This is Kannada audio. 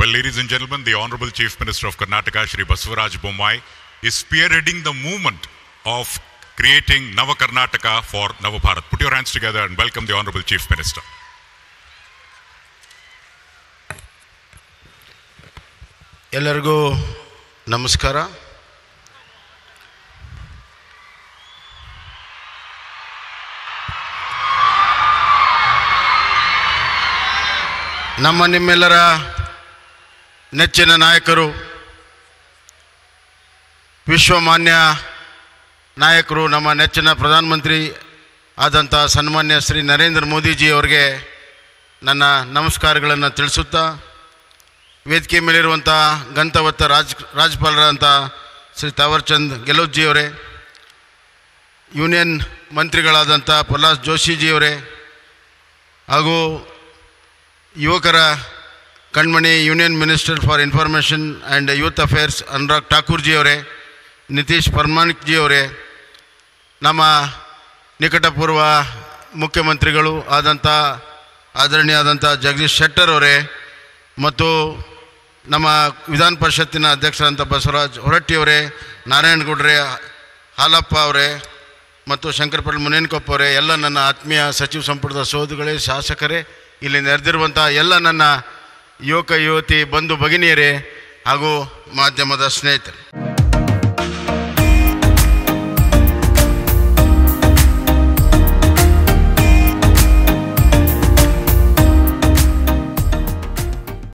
Well, ladies and gentlemen, the Honorable Chief Minister of Karnataka, Shri Basavaraj Bommai, is spearheading the movement of creating Nava Karnataka for Nava Bharat. Put your hands together and welcome the Honorable Chief Minister. ಎಲ್ಲರಿಗೂ ನಮಸ್ಕಾರ ನಮ್ಮ ನಿಮ್ಮೆಲ್ಲರ ನೆಚ್ಚಿನ ನಾಯಕರು ವಿಶ್ವಮಾನ್ಯ ನಾಯಕರು ನಮ್ಮ ನೆಚ್ಚಿನ ಪ್ರಧಾನಮಂತ್ರಿ ಆದಂಥ ಸನ್ಮಾನ್ಯ ಶ್ರೀ ನರೇಂದ್ರ ಮೋದಿಜಿ ಅವರಿಗೆ ನನ್ನ ನಮಸ್ಕಾರಗಳನ್ನು ತಿಳಿಸುತ್ತಾ ವೇದಿಕೆ ಮೇಲಿರುವಂಥ ಗಂತವತ್ತ ರಾಜ್ ರಾಜ್ಯಪಾಲರಂಥ ಶ್ರೀ ತಾವರ್ಚಂದ್ ಗೆಲೋತ್ಜಿಯವರೇ ಯೂನಿಯನ್ ಮಂತ್ರಿಗಳಾದಂಥ ಪ್ರಹ್ಲಾದ್ ಜೋಶಿಜಿಯವರೇ ಹಾಗೂ ಯುವಕರ ಕಣ್ಮಣಿ union minister for information and youth affairs Anurag ಠಾಕೂರ್ಜಿಯವರೇ ನಿತೀಶ್ ಪರ್ಮಾಣಿಕ್ಜಿಯವರೇ ನಮ್ಮ ನಿಕಟಪೂರ್ವ ಮುಖ್ಯಮಂತ್ರಿಗಳು ಆದಂಥ ಆದರಣೀಯಾದಂಥ ಜಗದೀಶ್ ಶೆಟ್ಟರ್ ಅವರೇ ಮತ್ತು ನಮ್ಮ ವಿಧಾನ ಪರಿಷತ್ತಿನ ಅಧ್ಯಕ್ಷರಾದಂಥ ಬಸವರಾಜ್ ಹೊರಟ್ಟಿಯವರೇ ನಾರಾಯಣಗೌಡ್ರೆ ಹಾಲಪ್ಪ ಅವರೇ ಮತ್ತು ಶಂಕರಪಳ್ಳಿ ಮುನೇನ್ಕೊಪ್ಪ ಅವರೇ ಎಲ್ಲ ನನ್ನ ಆತ್ಮೀಯ ಸಚಿವ ಸಂಪುಟದ ಸೋದಗಳೇ ಶಾಸಕರೇ ಇಲ್ಲಿ ನೆರೆದಿರುವಂಥ ಎಲ್ಲ ನನ್ನ ಯುವಕ ಯುವತಿ ಬಂಧು ಭಗಿನಿಯರೇ ಹಾಗೂ ಮಾಧ್ಯಮದ ಸ್ನೇಹಿತರು